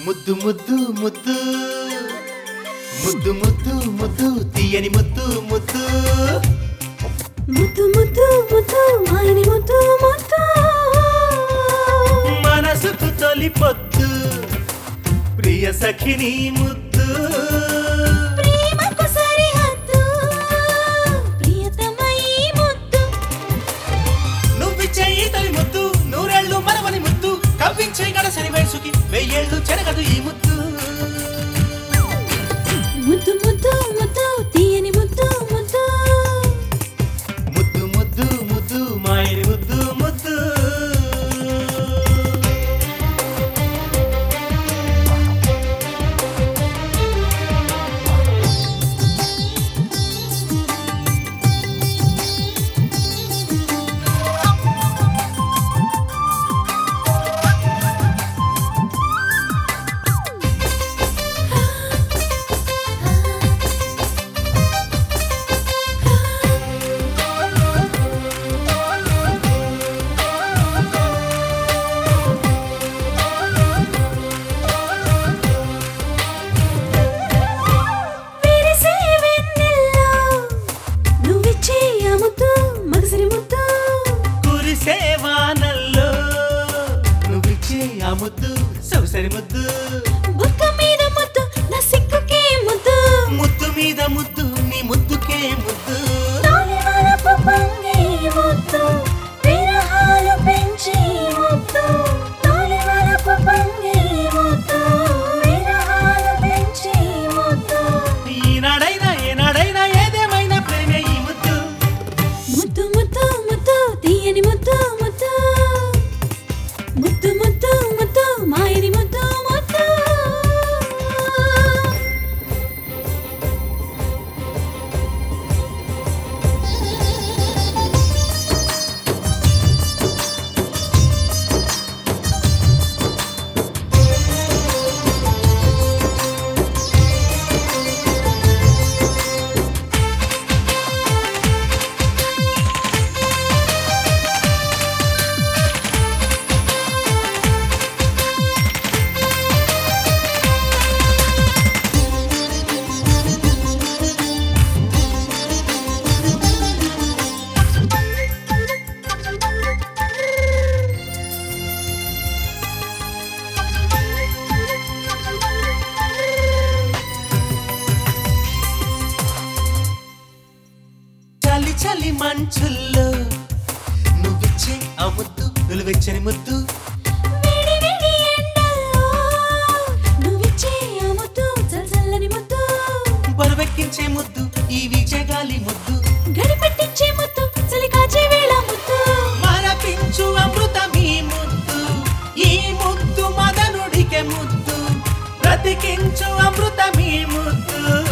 ముద్దు ముద్దు ముద్దు ముద్దు ముద్దు ముద్దు తీయని ముద్దు ముద్దు ముద్దు ముద్దు ముద్దు మాయని ముద్దు ముద్దు మనసుకు తొలి పొద్దు ప్రియ సఖిని ముద్దు ప్రేమకు సరిహద్దు ప్రియతమై ముద్దు నువ్వు చెయ్యి తొలి ముద్దు నూరేళ్ళు మనవని ముద్దు కవ్వించే గడసరి వయసుకి వెయ్యేళ్ళు చెరగదు ఈ ముద్దు ముద్దు ముద్దు ముద్దు తీయని ముద్దు ముద్దు ముద్దు ముద్దు ముద్దు మాయని ముద్దు ముద్దు విరిసే వెన్నెల్లో నువ్విచ్చే ఆ ముద్దు మగసిరి ముద్దు కురిసే వానల్లో నువ్విచ్చే ఆ ముద్దు సొగసరి ముద్దు బుక్క మీద ముద్దు నా సిక్కుకే ముద్దు ముద్దు మీద ముద్దు నీ ముద్దుకే ముద్దు తొలివలపు పొంగే ముద్దు విరహాలు పెంచే ముద్దు తొలివలపు పొంగే ముద్దు విరహాలు పెంచే ముద్దు ఈనాడైనా ఏనాడైనా ఏదేమైనా ప్రేమే ఈ ముద్దు ముద్దు ముద్దు ముద్దు తీయని ముద్దు ముద్దు ముద్దు ముద్దు ముద్దు మాయని ముద్దు ముద్దు చలి చలి మంచుల్లో నువ్విచ్చే ఆ ముద్దు నువ్వెచ్చని ముద్దు వేడి వేడి ఎండల్లో నువ్విచ్చే ఆ ముద్దు చల్లచల్లని ముద్దు బరువెక్కించే ముద్దు ఈ వీచగాలి ముద్దు గడిపెట్టించే ముద్దు చలి కాచే వేళ ముద్దు మరపించు అమృతమీ ముద్దు ఈ ముద్దు మదనుడికే ముద్దు బ్రతికించు అమృతమీ ముద్దు